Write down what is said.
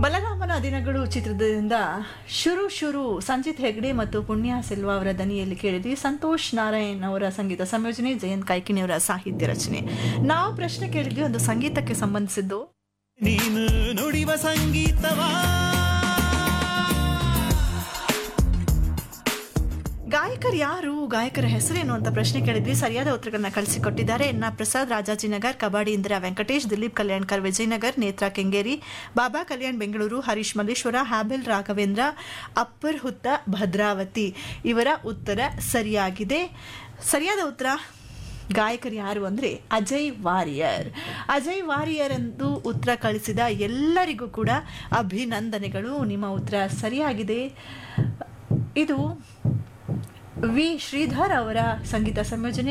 ಬಲರಾಮನ ದಿನಗಳು ಚಿತ್ರದಿಂದ ಶುರು ಶುರು ಸಂಜಿತ್ ಹೆಗ್ಡೆ ಮತ್ತು ಪುಣ್ಯ ಸೆಲ್ವಾ ಅವರ ದನಿಯಲ್ಲಿ ಕೇಳಿದ್ವಿ ಸಂತೋಷ್ ನಾರಾಯಣ್ ಅವರ ಸಂಗೀತ ಸಂಯೋಜನೆ ಜಯಂತ್ ಕಾಯ್ಕಿಣಿ ಅವರ ಸಾಹಿತ್ಯ ರಚನೆ ನಾವು ಪ್ರಶ್ನೆ ಕೇಳಿದ್ವಿ ಒಂದು ಸಂಗೀತಕ್ಕೆ ಸಂಬಂಧಿಸಿದ್ದು ನೀನು ನುಡಿವ ಸಂಗೀತವಾ ಗಾಯಕರು ಯಾರು ಗಾಯಕರ ಹೆಸರೇನು ಅಂತ ಪ್ರಶ್ನೆ ಕೇಳಿದ್ವಿ ಸರಿಯಾದ ಉತ್ತರಗಳನ್ನ ಕಳಿಸಿಕೊಟ್ಟಿದ್ದಾರೆ N R Prasad Rajajinagar Kabadi Indira Venkatesh Dilip Kalyankar Vijayanagar Netra Kengeri Baba Kalyan Bengaluru Harish Malleshwara Hebbal Raghavendra upper Hutta Bhadravati ಇವರ ಉತ್ತರ ಸರಿಯಾಗಿದೆ ಸರಿಯಾದ ಉತ್ತರ ಗಾಯಕರು ಯಾರು ಅಂದರೆ ಅಜಯ್ ವಾರಿಯರ್ ಅಜಯ್ ವಾರಿಯರ್ ಎಂದು ಉತ್ತರ ಕಳಿಸಿದ ಎಲ್ಲರಿಗೂ ಕೂಡ ಅಭಿನಂದನೆಗಳು ನಿಮ್ಮ ಉತ್ತರ ಸರಿಯಾಗಿದೆ ಇದು ವಿ ಶ್ರೀಧರ್ ಅವರ ಸಂಗೀತ ಸಂಯೋಜನೆ